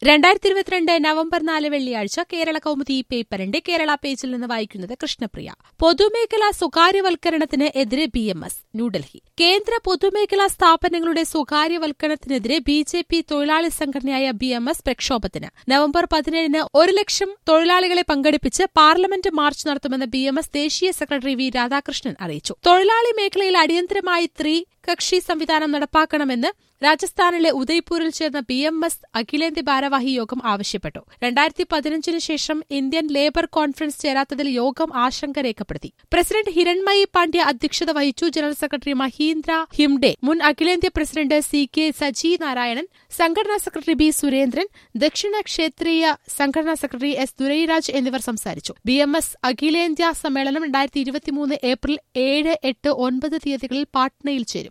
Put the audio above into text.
രണ്ടായിരത്തി ഇരുപത്തിരണ്ട് നവംബർ നാല് വെള്ളിയാഴ്ച കേരള കൗമുദി പേപ്പറിന്റെ കേരള പേജിൽ നിന്ന് വായിക്കുന്നത് കൃഷ്ണപ്രിയ പൊതുമേഖലാ സ്വകാര്യവൽക്കരണത്തിന് എതിരെ ബി എം എസ് ന്യൂഡൽഹി കേന്ദ്ര പൊതുമേഖലാ സ്ഥാപനങ്ങളുടെ സ്വകാര്യവൽക്കരണത്തിനെതിരെ ബി ജെ പി തൊഴിലാളി സംഘടനയായ ബി എം എസ് പ്രക്ഷോഭത്തിന് നവംബർ പതിനേഴിന് ഒരു ലക്ഷം തൊഴിലാളികളെ പങ്കെടുപ്പിച്ച് പാർലമെന്റ് മാർച്ച് നടത്തുമെന്ന് ബി എം എസ് ദേശീയ സെക്രട്ടറി വി രാധാകൃഷ്ണൻ അറിയിച്ചു തൊഴിലാളി മേഖലയിൽ അടിയന്തരമായി ത്രീ കക്ഷി സംവിധാനം നടപ്പാക്കണമെന്ന് രാജസ്ഥാനിലെ ഉദയ്പൂരിൽ ചേർന്ന ബി എം എസ് അഖിലേന്ത്യ ഭാരവാഹി യോഗം ആവശ്യപ്പെട്ടു രണ്ടായിരത്തി പതിനഞ്ചിന് ശേഷം ഇന്ത്യൻ ലേബർ കോൺഫറൻസ് ചേരാത്തതിൽ യോഗം ആശങ്ക രേഖപ്പെടുത്തി പ്രസിഡന്റ് ഹിരൺമയി പാണ്ഡ്യ അധ്യക്ഷത വഹിച്ചു ജനറൽ സെക്രട്ടറി മഹീന്ദ്ര ഹിംഡെ മുൻ അഖിലേന്ത്യാ president C K Saji Narayanan സംഘടനാ സെക്രട്ടറി ബി സുരേന്ദ്രൻ ദക്ഷിണ ക്ഷേത്രീയ സംഘടനാ സെക്രട്ടറി എസ് ദുരൈരാജ് എന്നിവർ സംസാരിച്ചു ബി എം എസ് അഖിലേന്ത്യാ സമ്മേളനം രണ്ടായിരത്തി ഇരുപത്തിമൂന്ന് ഏപ്രിൽ ഏഴ് എട്ട് ഒൻപത് തീയതികളിൽ പാട്നയിൽ ചേരും